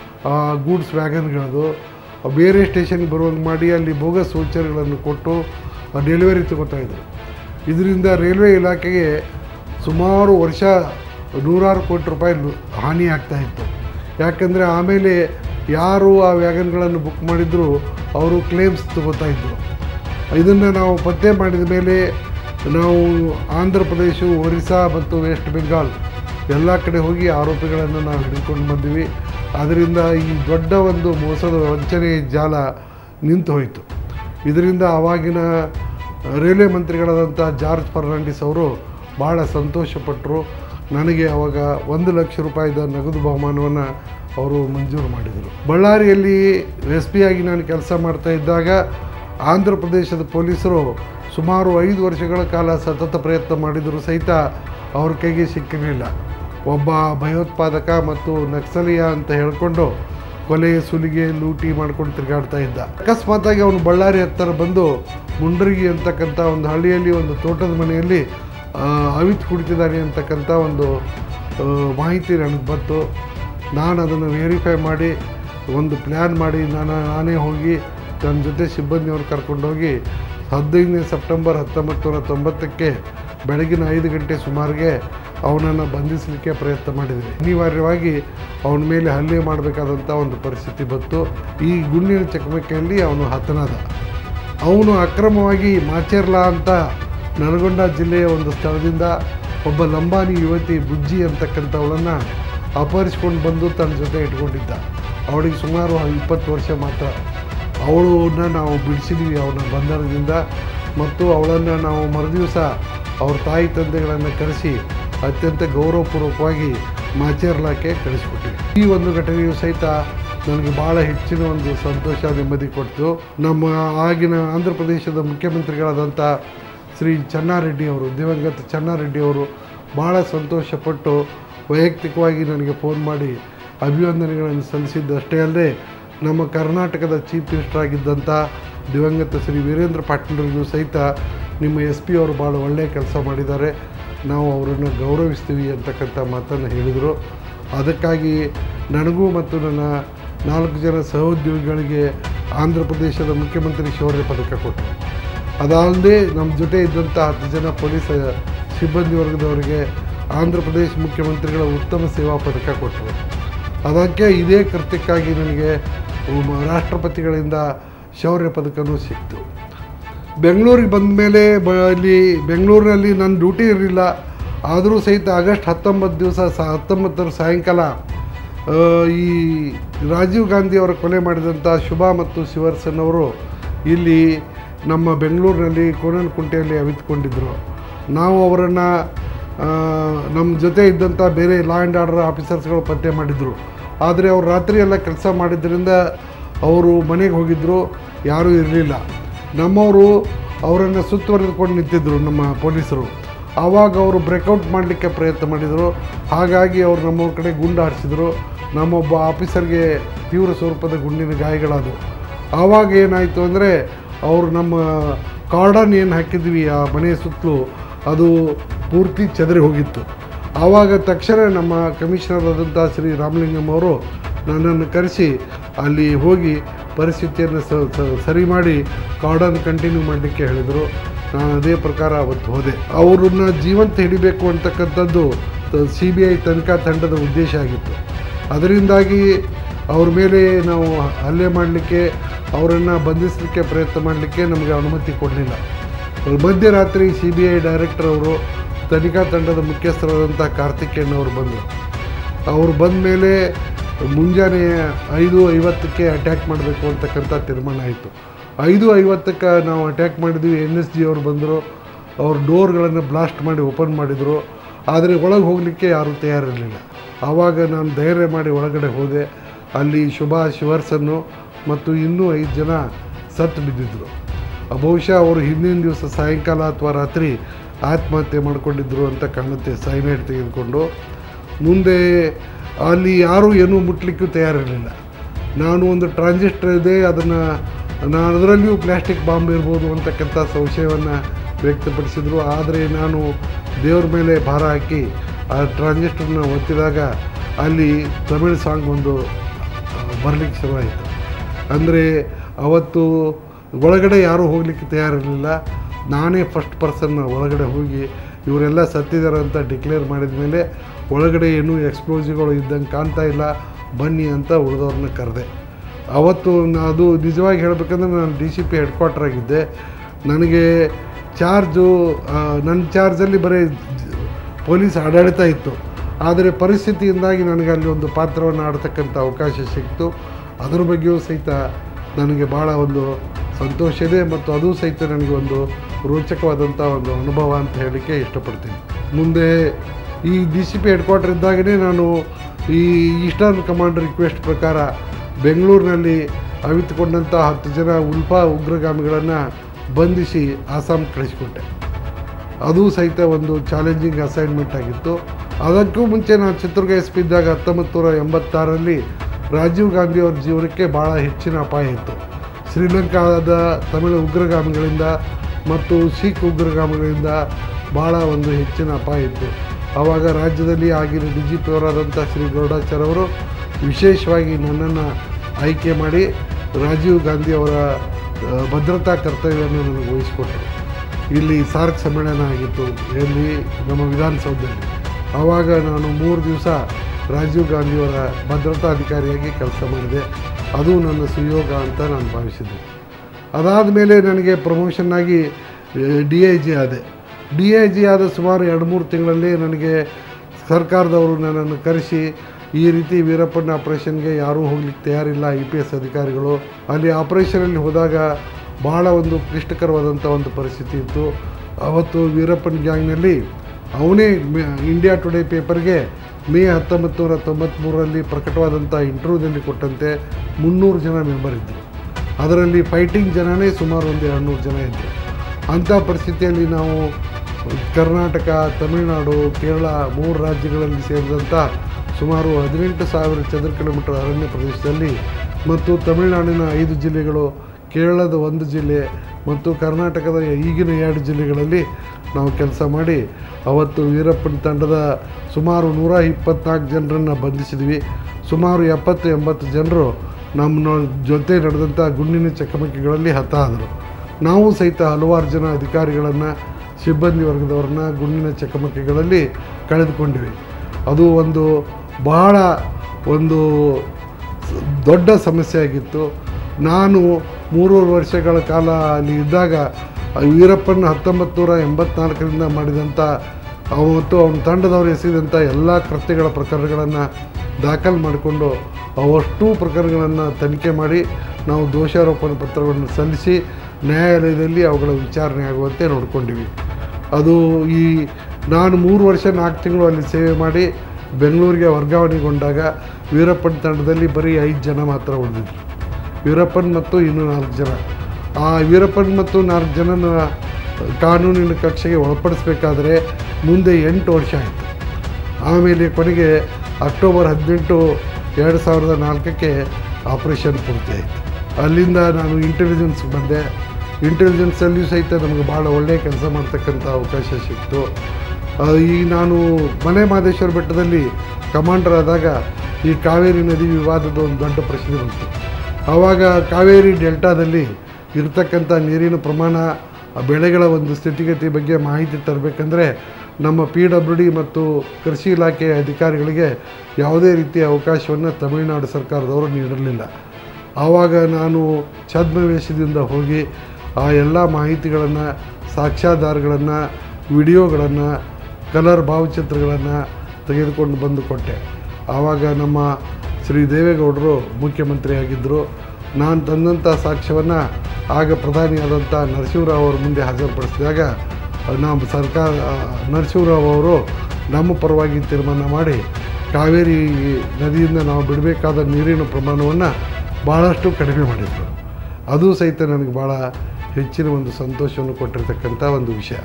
ಗೂಡ್ಸ್ ವ್ಯಾಗನ್ಗಳದು ಬೇರೆ ಸ್ಟೇಷನ್ಗೆ ಬರುವಂಗೆ ಮಾಡಿ ಅಲ್ಲಿ ಬೋಗಸ್ ವೋಚರ್ಗಳನ್ನು ಕೊಟ್ಟು ಡೆಲಿವರಿ ತಗೋತಾಯಿದ್ರು ಇದರಿಂದ ರೈಲ್ವೆ ಇಲಾಖೆಗೆ ಸುಮಾರು ವರ್ಷ ನೂರಾರು ಕೋಟಿ ರೂಪಾಯಿ ಲು- ಹಾನಿ ಆಗ್ತಾ ಇತ್ತು ಯಾಕಂದರೆ ಆಮೇಲೆ ಯಾರು ಆ ವ್ಯಾಗನ್ಗಳನ್ನು ಬುಕ್ ಮಾಡಿದ್ರು ಅವರು ಕ್ಲೇಮ್ಸ್ ತಗೋತಾ ಇದ್ದರು ಇದನ್ನು ನಾವು ಪತ್ತೆ ಮಾಡಿದ ಮೇಲೆ ನಾವು ಆಂಧ್ರ ಪ್ರದೇಶ ಒರಿಸ್ಸಾ ಮತ್ತು ವೆಸ್ಟ್ ಬೆಂಗಾಲ್ ಎಲ್ಲ ಕಡೆ ಹೋಗಿ ಆರೋಪಿಗಳನ್ನು ನಾವು ಹಿಡಿದುಕೊಂಡು ಬಂದ್ವಿ ಅದರಿಂದ ಈ ದೊಡ್ಡ ಒಂದು ಮೋಸದ ವಂಚನೆ ಜಾಲ ನಿಂತು ಹೋಯಿತು ಇದರಿಂದ ಆವಾಗಿನ ರೈಲ್ವೆ ಮಂತ್ರಿಗಳಾದಂಥ ಜಾರ್ಜ್ ಫರ್ನಾಂಡಿಸ್ ಅವರು ಭಾಳ ಸಂತೋಷಪಟ್ಟರು ನನಗೆ ಅವಾಗ ಒಂದು ಲಕ್ಷ ರೂಪಾಯಿದ ನಗದು ಬಹುಮಾನವನ್ನು ಅವರು ಮಂಜೂರು ಮಾಡಿದರು ಬಳ್ಳಾರಿಯಲ್ಲಿ ಎಸ್ ಪಿ ಆಗಿ ನಾನು ಕೆಲಸ ಮಾಡ್ತಾ ಇದ್ದಾಗ ಆಂಧ್ರ ಪ್ರದೇಶದ ಪೊಲೀಸರು ಸುಮಾರು ಐದು ವರ್ಷಗಳ ಕಾಲ ಸತತ ಪ್ರಯತ್ನ ಮಾಡಿದರೂ ಸಹಿತ ಅವ್ರ ಕೈಗೆ ಸಿಕ್ಕಿರಲಿಲ್ಲ ಒಬ್ಬ ಭಯೋತ್ಪಾದಕ ಮತ್ತು ನಕ್ಸಲೀಯ ಅಂತ ಹೇಳ್ಕೊಂಡು ಕೊಲೆ ಸುಲಿಗೆ ಲೂಟಿ ಮಾಡ್ಕೊಂಡು ತಿರುಗಾಡ್ತಾ ಇದ್ದ ಅಕಸ್ಮಾತಾಗಿ ಅವನು ಬಳ್ಳಾರಿ ಹತ್ತಿರ ಬಂದು ಮುಂಡ್ರಿಗಿ ಅಂತಕ್ಕಂಥ ಒಂದು ಹಳ್ಳಿಯಲ್ಲಿ ಒಂದು ತೋಟದ ಮನೆಯಲ್ಲಿ ಆ, ಅವಿತು ಕುಡಿತಿದ್ದಾನೆ ಅಂತಕ್ಕಂಥ ಒಂದು ಆ, ಮಾಹಿತಿ ನನಗೆ ಬಂತು ನಾನು ಅದನ್ನು ವೆರಿಫೈ ಮಾಡಿ ಒಂದು ಪ್ಲ್ಯಾನ್ ಮಾಡಿ ನಾನು ನಾನೇ ಹೋಗಿ ನನ್ನ ಜೊತೆ ಸಿಬ್ಬಂದಿಯವ್ರು ಕರ್ಕೊಂಡೋಗಿ ಹದಿನೈದನೇ ಸೆಪ್ಟೆಂಬರ್ ಹತ್ತೊಂಬತ್ತು ನೂರ ತೊಂಬತ್ತಕ್ಕೆ ಬೆಳಗಿನ ಐದು ಗಂಟೆ ಸುಮಾರಿಗೆ ಅವನನ್ನು ಬಂಧಿಸಲಿಕ್ಕೆ ಪ್ರಯತ್ನ ಮಾಡಿದ್ವಿ ಅನಿವಾರ್ಯವಾಗಿ ಅವನ ಮೇಲೆ ಹಲ್ಲೆ ಮಾಡಬೇಕಾದಂಥ ಒಂದು ಪರಿಸ್ಥಿತಿ ಬಂತು ಈ ಗುಂಡಿನ ಚಕಮಕಿಯಲ್ಲಿ ಅವನು ಹತನಾದ ಅವನು ಅಕ್ರಮವಾಗಿ ಮಾಚೇರ್ಲಾ ಅಂತ ನಲ್ಗೊಂಡ ಜಿಲ್ಲೆಯ ಒಂದು ಸ್ಥಳದಿಂದ ಒಬ್ಬ ಲಂಬಾನಿ ಯುವತಿ ಬುಜ್ಜಿ ಅಂತಕ್ಕಂಥವಳನ್ನು ಅಪಹರಿಸ್ಕೊಂಡು ಬಂದು ತನ್ನ ಜೊತೆ ಇಟ್ಕೊಂಡಿದ್ದ ಅವಳಿಗೆ ಸುಮಾರು ಇಪ್ಪತ್ತು ವರ್ಷ ಮಾತ್ರ ಅವಳನ್ನ ನಾವು ಬಿಡಿಸಿದ್ವಿ ಅವನ ಬಂಧನದಿಂದ ಮತ್ತು ಅವಳನ್ನು ನಾವು ಮರುದಿವಸ ಅವ್ರ ತಾಯಿ ತಂದೆಗಳನ್ನು ಕರೆಸಿ ಅತ್ಯಂತ ಗೌರವಪೂರ್ವಕವಾಗಿ ಮಾಚೇರ್ಲಾಕ್ಕೆ ಕಳಿಸ್ಕೊಟ್ಟಿವಿ ಈ ಒಂದು ಘಟನೆಯು ಸಹಿತ ನನಗೆ ಭಾಳ ಹೆಚ್ಚಿನ ಒಂದು ಸಂತೋಷ ನೆಮ್ಮದಿ ಕೊಡ್ತು ನಮ್ಮ ಆಗಿನ ಆಂಧ್ರ ಪ್ರದೇಶದ ಮುಖ್ಯಮಂತ್ರಿಗಳಾದಂಥ ಶ್ರೀ ಚೆನ್ನಾರೆಡ್ಡಿ ಅವರು ದಿವಂಗತ ಚೆನ್ನಾರೆಡ್ಡಿ ಅವರು ಭಾಳ ಸಂತೋಷಪಟ್ಟು ವೈಯಕ್ತಿಕವಾಗಿ ನನಗೆ ಫೋನ್ ಮಾಡಿ ಅಭಿವಂದನೆಗಳನ್ನು ಸಲ್ಲಿಸಿದ್ದಷ್ಟೇ ಅಲ್ಲದೆ ನಮ್ಮ ಕರ್ನಾಟಕದ ಚೀಫ್ ಮಿನಿಸ್ಟರ್ ಆಗಿದ್ದಂಥ ದಿವಂಗತ ಶ್ರೀ ವೀರೇಂದ್ರ ಪಾಟೀಲ್ರಿಗೂ ಸಹಿತ ನಿಮ್ಮ ಎಸ್ ಪಿ ಅವರು ಭಾಳ ಒಳ್ಳೆಯ ಕೆಲಸ ಮಾಡಿದ್ದಾರೆ ನಾವು ಅವರನ್ನು ಗೌರವಿಸ್ತೀವಿ ಅಂತಕ್ಕಂಥ ಮಾತನ್ನು ಹೇಳಿದರು ಅದಕ್ಕಾಗಿ ನನಗೂ ಮತ್ತು ನನ್ನ ನಾಲ್ಕು ಜನ ಸಹೋದ್ಯೋಗಿಗಳಿಗೆ ಆಂಧ್ರ ಪ್ರದೇಶದ ಮುಖ್ಯಮಂತ್ರಿ ಶೌರ್ಯ ಪದಕ ಕೊಟ್ಟರು ಅದಲ್ಲದೆ ನಮ್ಮ ಜೊತೆ ಇದ್ದಂಥ ಹತ್ತು ಜನ ಪೊಲೀಸ್ ಸಿಬ್ಬಂದಿ ವರ್ಗದವರಿಗೆ ಆಂಧ್ರ ಪ್ರದೇಶ ಮುಖ್ಯಮಂತ್ರಿಗಳ ಉತ್ತಮ ಸೇವಾ ಪದಕ ಕೊಟ್ಟರು ಅದಕ್ಕೆ ಇದೇ ಕೃತ್ಯಕ್ಕಾಗಿ ನನಗೆ ಉಮ- ರಾಷ್ಟ್ರಪತಿಗಳಿಂದ ಶೌರ್ಯ ಪದಕನೂ ಸಿಕ್ತು ಬೆಂಗಳೂರಿಗೆ ಬಂದ ಮೇಲೆ ಬ ಅಲ್ಲಿ ಬೆಂಗಳೂರಿನಲ್ಲಿ ನನ್ನ ಡ್ಯೂಟಿ ಇರಲಿಲ್ಲ ಆದರೂ ಸಹಿತ ಆಗಸ್ಟ್ ಹತ್ತೊಂಬತ್ತು ದಿವಸ ಸ ಹತ್ತೊಂಬತ್ತರ ಸಾಯಂಕಾಲ ಆ, ಈ ರಾಜೀವ್ ಗಾಂಧಿ ಅವರ ಕೊಲೆ ಮಾಡಿದಂಥ ಶುಭಾ ಮತ್ತು ಶಿವರ್ಸನ್ ಅವರು ಇಲ್ಲಿ ನಮ್ಮ ಬೆಂಗಳೂರಿನಲ್ಲಿ ಕೋಣನಕುಂಟೆಯಲ್ಲಿ ಅವಿತುಕೊಂಡಿದ್ದರು ನಾವು ಅವರನ್ನು ನಮ್ಮ ಜೊತೆ ಇದ್ದಂಥ ಬೇರೆ ಲಾ ಆ್ಯಂಡ್ ಆರ್ಡರ್ ಆಫೀಸರ್ಸ್ಗಳು ಪತ್ತೆ ಮಾಡಿದರು ಆದರೆ ಅವ್ರು ರಾತ್ರಿ ಎಲ್ಲ ಕೆಲಸ ಮಾಡಿದ್ದರಿಂದ ಅವರು ಮನೆಗೆ ಹೋಗಿದ್ದರು ಯಾರೂ ಇರಲಿಲ್ಲ ನಮ್ಮವರು ಅವರನ್ನು ಸುತ್ತುವರೆದುಕೊಂಡು ನಿಂತಿದ್ದರು ನಮ್ಮ ಪೊಲೀಸರು ಆವಾಗ ಅವರು ಬ್ರೇಕೌಟ್ ಮಾಡಲಿಕ್ಕೆ ಪ್ರಯತ್ನ ಮಾಡಿದರು ಹಾಗಾಗಿ ಅವರು ನಮ್ಮವ್ರ ಕಡೆ ಗುಂಡು ಹಾರಿಸಿದರು ನಮ್ಮೊಬ್ಬ ಆಫೀಸರ್ಗೆ ತೀವ್ರ ಸ್ವರೂಪದ ಗುಂಡಿನ ಗಾಯಗಳಾದವು ಆವಾಗ ಏನಾಯಿತು ಅಂದರೆ ಅವರು ನಮ್ಮ ಕಾರ್ಡನ್ ಏನು ಹಾಕಿದ್ವಿ ಆ ಮನೆಯ ಸುತ್ತಲೂ ಅದು ಪೂರ್ತಿ ಚದರಿ ಹೋಗಿತ್ತು ಆವಾಗ ತಕ್ಷಣ ನಮ್ಮ ಕಮಿಷನರ್ ಆದಂಥ ಶ್ರೀ ರಾಮಲಿಂಗಂ ಅವರು ನನ್ನನ್ನು ಕರೆಸಿ ಅಲ್ಲಿ ಹೋಗಿ ಪರಿಸ್ಥಿತಿಯನ್ನು ಸ ಸ- ಸರಿ ಮಾಡಿ ಕಾರ್ಡನ್ ಕಂಟಿನ್ಯೂ ಮಾಡಲಿಕ್ಕೆ ಹೇಳಿದರು ನಾನು ಅದೇ ಪ್ರಕಾರ ಅವತ್ತು ಹೋದೆ ಅವ್ರನ್ನ ಜೀವಂತ ಹಿಡಿಬೇಕು ಅಂತಕ್ಕಂಥದ್ದು ಸಿ ಬಿ ಐ ತನಿಖಾ ತಂಡದ ಉದ್ದೇಶ ಆಗಿತ್ತು ಅದರಿಂದಾಗಿ ಅವ್ರ ಮೇಲೆ ನಾವು ಹಲ್ಲೆ ಮಾಡಲಿಕ್ಕೆ ಅವರನ್ನು ಬಂಧಿಸಲಿಕ್ಕೆ ಪ್ರಯತ್ನ ಮಾಡಲಿಕ್ಕೆ ನಮಗೆ ಅನುಮತಿ ಕೊಡಲಿಲ್ಲ ಮಧ್ಯರಾತ್ರಿ ಸಿ ಬಿ ಐ ಡೈರೆಕ್ಟರ್ ಅವರು ತನಿಖಾ ತಂಡದ ಮುಖ್ಯಸ್ಥರಾದಂಥ ಕಾರ್ತಿಕೇಯನ್ ಅವರು ಬಂದರು ಅವರು ಬಂದ ಮೇಲೆ ಮುಂಜಾನೆ ಐದು ಐವತ್ತಕ್ಕೆ ಅಟ್ಯಾಕ್ ಮಾಡಬೇಕು ಅಂತಕ್ಕಂಥ ತೀರ್ಮಾನ ಆಯಿತು ಐದು ಐವತ್ತಕ್ಕೆ ನಾವು ಅಟ್ಯಾಕ್ ಮಾಡಿದ್ವಿ ಎನ್ ಎಸ್ ಜಿ ಅವರು ಬಂದರು ಅವ್ರ ಡೋರ್ಗಳನ್ನು ಬ್ಲಾಸ್ಟ್ ಮಾಡಿ ಓಪನ್ ಮಾಡಿದರು ಆದರೆ ಒಳಗೆ ಹೋಗಲಿಕ್ಕೆ ಯಾರೂ ತಯಾರಿರಲಿಲ್ಲ ಆವಾಗ ನಾನು ಧೈರ್ಯ ಮಾಡಿ ಒಳಗಡೆ ಹೋದೆ ಅಲ್ಲಿ ಶುಭಾ ಶಿವರ್ಸನ್ನು ಮತ್ತು ಇನ್ನೂ ಐದು ಜನ ಸತ್ತು ಬಿದ್ದಿದ್ದರು ಬಹುಶಃ ಅವರು ಹಿಂದಿನ ದಿವಸ ಸಾಯಂಕಾಲ ಅಥವಾ ರಾತ್ರಿ ಆತ್ಮಹತ್ಯೆ ಮಾಡಿಕೊಂಡಿದ್ರು ಅಂತ ಕಾಣುತ್ತೆ ಸೈನೈಡ್ ತೆಗೆದುಕೊಂಡು ಮುಂದೆ ಅಲ್ಲಿ ಯಾರೂ ಏನೂ ಮುಟ್ಲಿಕ್ಕೂ ತಯಾರಿರಲಿಲ್ಲ ನಾನು ಒಂದು ಟ್ರಾನ್ಸಿಸ್ಟರ್ ಇದೆ ಅದನ್ನು ನಾನು ಅದರಲ್ಲಿಯೂ ಪ್ಲಾಸ್ಟಿಕ್ ಬಾಂಬ್ ಇರ್ಬೋದು ಅಂತಕ್ಕಂಥ ಸಂಶಯವನ್ನು ವ್ಯಕ್ತಪಡಿಸಿದರು ಆದರೆ ನಾನು ದೇವ್ರ ಮೇಲೆ ಭಾರ ಹಾಕಿ ಆ ಟ್ರಾನ್ಸಿಸ್ಟರ್ನ ಒತ್ತಿದಾಗ ಅಲ್ಲಿ ತಮಿಳ್ ಸಾಂಗ್ ಒಂದು ಬರಲಿಕ್ಕೆ ಶುರುವಾಯಿತು ಅಂದರೆ ಅವತ್ತು ಒಳಗಡೆ ಯಾರೂ ಹೋಗಲಿಕ್ಕೆ ತಯಾರಿರಲಿಲ್ಲ ನಾನೇ ಫಸ್ಟ್ ಪರ್ಸನ್ ಒಳಗಡೆ ಹೋಗಿ ಇವರೆಲ್ಲ ಸತ್ತಿದ್ದಾರೆ ಅಂತ ಡಿಕ್ಲೇರ್ ಮಾಡಿದ ಮೇಲೆ ಒಳಗಡೆ ಏನೂ ಎಕ್ಸ್ಪ್ಲೋಸಿವ್ಗಳು ಇದ್ದಂಗೆ ಕಾಣ್ತಾ ಇಲ್ಲ ಬನ್ನಿ ಅಂತ ಉಳಿದವ್ರನ್ನ ಕರೆದೆ ಅವತ್ತು ನಾ- ಅದು ನಿಜವಾಗಿ ಹೇಳಬೇಕಂದ್ರೆ ನಾನು D C P head quarter ಆಗಿದ್ದೆ ನನಗೆ ಚಾರ್ಜು ಆ, ನನ್ನ ಚಾರ್ಜಲ್ಲಿ ಬರೀ ಜ- ಪೊಲೀಸ್ ಆಡಳಿತ ಇತ್ತು ಆದರೆ ಪರಿಸ್ಥಿತಿಯಿಂದಾಗಿ ನನಗೆ ಅಲ್ಲಿ ಒಂದು ಪಾತ್ರವನ್ನು ಆಡ್ತಕ್ಕಂಥ ಅವಕಾಶ ಸಿಕ್ತು ಅದ್ರ ಬಗ್ಗೆಯೂ ಸಹಿತ ನನಗೆ ಭಾಳ ಒಂದು ಸಂತೋಷ ಇದೆ ಮತ್ತು ಅದು ಸಹಿತ ನನಗೆ ಒಂದು ರೋಚಕವಾದಂಥ ಒಂದು ಅನುಭವ ಅಂತ ಹೇಳಲಿಕ್ಕೆ ಇಷ್ಟಪಡ್ತೀನಿ ಮುಂದೆ ಈ D C P head quarter ಇದ್ದಾಗಲೇ ನಾನು ಈ ಈಸ್ಟರ್ನ್ ಕಮಾಂಡ್ ರಿಕ್ವೆಸ್ಟ್ ಪ್ರಕಾರ ಬೆಂಗಳೂರಿನಲ್ಲಿ ಅವಿತುಕೊಂಡಂಥ ಹತ್ತು ಜನ ಉಲ್ಫಾ ಉಗ್ರಗಾಮಿಗಳನ್ನು ಬಂಧಿಸಿ ಆಸಾಂ ಕಳಿಸಿಕೊಟ್ಟೆ ಅದು ಸಹಿತ ಒಂದು ಚಾಲೆಂಜಿಂಗ್ ಅಸೈನ್ಮೆಂಟ್ ಆಗಿತ್ತು ಅದಕ್ಕೂ ಮುಂಚೆ ನಾನು ಚಿತ್ರದುರ್ಗ ಎಸ್ ಪಿ ಇದ್ದಾಗ ಹತ್ತೊಂಬತ್ತು ನೂರ ಎಂಬತ್ತಾರರಲ್ಲಿ ರಾಜೀವ್ ಗಾಂಧಿ ಅವ್ರ ಜೀವನಕ್ಕೆ ಭಾಳ ಹೆಚ್ಚಿನ ಅಪಾಯ ಇತ್ತು ಶ್ರೀಲಂಕಾದ ತಮಿಳು ಉಗ್ರಗಾಮಿಗಳಿಂದ ಮತ್ತು ಸಿಖ್ ಉಗ್ರಗಾಮಿಗಳಿಂದ ಭಾಳ ಒಂದು ಹೆಚ್ಚಿನ ಅಪಾಯ ಇತ್ತು ಆವಾಗ ರಾಜ್ಯದಲ್ಲಿ ಆಗಿನ ಡಿ ಜಿ ಪಿ ಅವರಾದಂಥ ಶ್ರೀ ಗೌಡಾಚಾರ್ ಅವರು ವಿಶೇಷವಾಗಿ ನನ್ನನ್ನು ಆಯ್ಕೆ ಮಾಡಿ ರಾಜೀವ್ ಗಾಂಧಿ ಅವರ ಆ, ಭದ್ರತಾ ಕರ್ತವ್ಯವನ್ನು ನನಗೆ ವಹಿಸಿಕೊಟ್ಟರು ಇಲ್ಲಿ ಸಾರ್ಕ್ ಸಮ್ಮೇಳನ ಆಗಿತ್ತು ಎಲ್ಲಿ ನಮ್ಮ ವಿಧಾನಸೌಧದಲ್ಲಿ ಆವಾಗ ನಾನು ಮೂರು ದಿವಸ ರಾಜೀವ್ ಗಾಂಧಿಯವರ ಭದ್ರತಾ ಅಧಿಕಾರಿಯಾಗಿ ಕೆಲಸ ಮಾಡಿದೆ ಅದು ನನ್ನ ಸುಯೋಗ ಅಂತ ನಾನು ಭಾವಿಸಿದ್ದೆ ಅದಾದ ಮೇಲೆ ನನಗೆ ಪ್ರಮೋಷನ್ ಆಗಿ ಡಿ ಐ ಜಿ ಆದೆ ಡಿ ಐ ಜಿ ಆದ ಸುಮಾರು ಎರಡು ಮೂರು ತಿಂಗಳಲ್ಲಿ ನನಗೆ ಸರ್ಕಾರದವರು ನನ್ನನ್ನು ಕರೆಸಿ ಈ ರೀತಿ ವೀರಪ್ಪನ ಆಪ್ರೇಷನ್ಗೆ ಯಾರೂ ಹೋಗ್ಲಿಕ್ಕೆ ತಯಾರಿಲ್ಲ ಐ ಪಿ ಎಸ್ ಅಧಿಕಾರಿಗಳು ಅಲ್ಲಿ ಆಪ್ರೇಷನಲ್ಲಿ ಹೋದಾಗ ಭಾಳ ಒಂದು ಕ್ಲಿಷ್ಟಕರವಾದಂಥ ಒಂದು ಪರಿಸ್ಥಿತಿ ಇತ್ತು ಅವತ್ತು ವೀರಪ್ಪನ ಗ್ಯಾಂಗ್ನಲ್ಲಿ ಅವನೇ ಮೆ- ಇಂಡಿಯಾ ಟುಡೇ ಪೇಪರ್ಗೆ ಮೇ ಹತ್ತೊಂಬತ್ತು ನೂರ ತೊಂಬತ್ತ್ಮೂರರಲ್ಲಿ ಪ್ರಕಟವಾದಂಥ ಇಂಟರ್ವ್ಯೂದಲ್ಲಿ ಕೊಟ್ಟಂತೆ ಮುನ್ನೂರು ಜನ ಮೆಂಬರ್ ಇದ್ದರು ಅದರಲ್ಲಿ ಫೈಟಿಂಗ್ ಜನನೇ ಸುಮಾರು ಒಂದು ಎರಡುನೂರು ಜನ ಇದ್ದರು ಅಂಥ ಪರಿಸ್ಥಿತಿಯಲ್ಲಿ ನಾವು ಕರ್ನಾಟಕ ತಮಿಳುನಾಡು ಕೇರಳ ಮೂರು ರಾಜ್ಯಗಳಲ್ಲಿ ಸೇರಿದಂಥ ಸುಮಾರು ಹದಿನೆಂಟು ಸಾವಿರ ಚದರ ಕಿಲೋಮೀಟರ್ ಅರಣ್ಯ ಪ್ರದೇಶದಲ್ಲಿ ಮತ್ತು ತಮಿಳುನಾಡಿನ ಐದು ಜಿಲ್ಲೆಗಳು ಕೇರಳದ ಒಂದು ಜಿಲ್ಲೆ ಮತ್ತು ಕರ್ನಾಟಕದ ಈಗಿನ ಎರಡು ಜಿಲ್ಲೆಗಳಲ್ಲಿ ನಾವು ಕೆಲಸ ಮಾಡಿ ಅವತ್ತು ವೀರಪ್ಪನ ತಂಡದ ಸುಮಾರು ನೂರ ಇಪ್ಪತ್ನಾಲ್ಕು ಜನರನ್ನು ಬಂಧಿಸಿದ್ವಿ ಸುಮಾರು ಎಪ್ಪತ್ತು ಎಂಬತ್ತು ಜನರು ನಮ್ಮ ಜೊತೆ ನಡೆದಂಥ ಗುಂಡಿನ ಚಕಮಕಿಗಳಲ್ಲಿ ಹತಾದರು ನಾವು ಸಹಿತ ಹಲವಾರು ಜನ ಅಧಿಕಾರಿಗಳನ್ನು ಸಿಬ್ಬಂದಿ ವರ್ಗದವ್ರನ್ನ ಗುಂಡಿನ ಚಕಮಕಿಗಳಲ್ಲಿ ಕಳೆದುಕೊಂಡಿವಿ ಅದು ಒಂದು ಬಹಳ ಒಂದು ಸ- ದೊಡ್ಡ ಸಮಸ್ಯೆ ಆಗಿತ್ತು ನಾನು ಮೂರೂವರೆ ವರ್ಷಗಳ ಕಾಲ ಅಲ್ಲಿ ಇದ್ದಾಗ ಆ ವೀರಪ್ಪನ ಹತ್ತೊಂಬತ್ತು ನೂರ ಎಂಬತ್ನಾಲ್ಕರಿಂದ ಮಾಡಿದಂಥ ಅವತ್ತು ಅವನ ತಂಡದವರು ಎಸಗಿದಂಥ ಎಲ್ಲ ಕೃತ್ಯಗಳ ಪ್ರಕರಣಗಳನ್ನು ದಾಖಲು ಮಾಡಿಕೊಂಡು ಅವಷ್ಟು ಪ್ರಕರಣಗಳನ್ನು ತನಿಖೆ ಮಾಡಿ ನಾವು ದೋಷಾರೋಪಣೆ ಪತ್ರವನ್ನು ಸಲ್ಲಿಸಿ ನ್ಯಾಯಾಲಯದಲ್ಲಿ ಅವುಗಳ ವಿಚಾರಣೆ ಆಗುವಂತೆ ನೋಡ್ಕೊಂಡಿವಿ ಅದು ಈ ನಾನು ಮೂರು ವರ್ಷ ನಾಲ್ಕು ತಿಂಗಳು ಅಲ್ಲಿ ಸೇವೆ ಮಾಡಿ ಬೆಂಗಳೂರಿಗೆ ವರ್ಗಾವಣೆಗೊಂಡಾಗ ವೀರಪ್ಪನ ತಂಡದಲ್ಲಿ ಬರೀ ಐದು ಜನ ಮಾತ್ರ ಉಳಿದಿದ್ರು ವೀರಪ್ಪನ್ ಮತ್ತು ಇನ್ನೂ ನಾಲ್ಕು ಜನ ಆ ವೀರಪ್ಪನ್ ಮತ್ತು ನಾಲ್ಕು ಜನನ ಕಾನೂನಿನ ಕಕ್ಷೆಗೆ ಒಳಪಡಿಸ್ಬೇಕಾದ್ರೆ ಮುಂದೆ ಎಂಟು ವರ್ಷ ಆಯಿತು ಆಮೇಲೆ ಕೊನೆಗೆ ಅಕ್ಟೋಬರ್ ಹದಿನೆಂಟು ಎರಡು ಸಾವಿರದ ನಾಲ್ಕಕ್ಕೆ ಆಪರೇಷನ್ ಪೂರ್ತಿ ಆಯಿತು ಅಲ್ಲಿಂದ ನಾನು ಇಂಟೆಲಿಜೆನ್ಸ್ಗೆ ಬಂದೆ ಇಂಟೆಲಿಜೆನ್ಸಲ್ಲಿಯೂ ಸಹಿತ ನಮಗೆ ಭಾಳ ಒಳ್ಳೆಯ ಕೆಲಸ ಮಾಡ್ತಕ್ಕಂಥ ಅವಕಾಶ ಸಿಕ್ತು ಆ, ಈ ನಾನು ಮಲೆ ಮಹದೇಶ್ವರ ಬೆಟ್ಟದಲ್ಲಿ ಕಮಾಂಡರ್ ಆದಾಗ ಈ ಕಾವೇರಿ ನದಿ ವಿವಾದದ ಒಂದು ದೊಡ್ಡ ಪ್ರಶ್ನೆ ಬಂತು ಆವಾಗ ಕಾವೇರಿ ಡೆಲ್ಟಾದಲ್ಲಿ ಇರತಕ್ಕಂಥ ನೀರಿನ ಪ್ರಮಾಣ ಆ ಬೆಳೆಗಳ ಒಂದು ಸ್ಥಿತಿಗತಿ ಬಗ್ಗೆ ಮಾಹಿತಿ ತರಬೇಕಂದ್ರೆ ನಮ್ಮ ಪಿ ಡಬ್ಲ್ಯೂ ಡಿ ಮತ್ತು ಕೃಷಿ ಇಲಾಖೆಯ ಅಧಿಕಾರಿಗಳಿಗೆ ಯಾವುದೇ ರೀತಿಯ ಅವಕಾಶವನ್ನು ತಮಿಳುನಾಡು ಸರ್ಕಾರದವರು ನೀಡಿರಲಿಲ್ಲ ಆವಾಗ ನಾನು ಛದ್ಮವೇಷದಿಂದ ಹೋಗಿ ಆ ಎಲ್ಲ ಮಾಹಿತಿಗಳನ್ನು ಸಾಕ್ಷ್ಯಾಧಾರಗಳನ್ನು ವಿಡಿಯೋಗಳನ್ನು ಕಲರ್ ಭಾವಚಿತ್ರಗಳನ್ನು ತೆಗೆದುಕೊಂಡು ಬಂದು ಕೊಟ್ಟೆ ಆವಾಗ ನಮ್ಮ ಶ್ರೀ ದೇವೇಗೌಡರು ಮುಖ್ಯಮಂತ್ರಿಯಾಗಿದ್ದರು ನಾನು ತಂದಂಥ ಸಾಕ್ಷ್ಯವನ್ನು ಆಗ ಪ್ರಧಾನಿಯಾದಂಥ ನರಸಿಂಹರಾವ್ ಅವರ ಮುಂದೆ ಹಾಜರುಪಡಿಸಿದಾಗ ನಮ್ಮ ಸರ್ಕಾರ ನರಸಿಂಹರಾವ್ ಅವರು ನಮ್ಮ ಪರವಾಗಿ ತೀರ್ಮಾನ ಮಾಡಿ ಕಾವೇರಿ ನದಿಯಿಂದ ನಾವು ಬಿಡಬೇಕಾದ ನೀರಿನ ಪ್ರಮಾಣವನ್ನು ಭಾಳಷ್ಟು ಕಡಿಮೆ ಮಾಡಿದರು ಅದು ಸಹಿತ ನನಗೆ ಭಾಳ ಹೆಚ್ಚಿನ ಒಂದು ಸಂತೋಷವನ್ನು ಕೊಟ್ಟಿರ್ತಕ್ಕಂಥ ಒಂದು ವಿಷಯ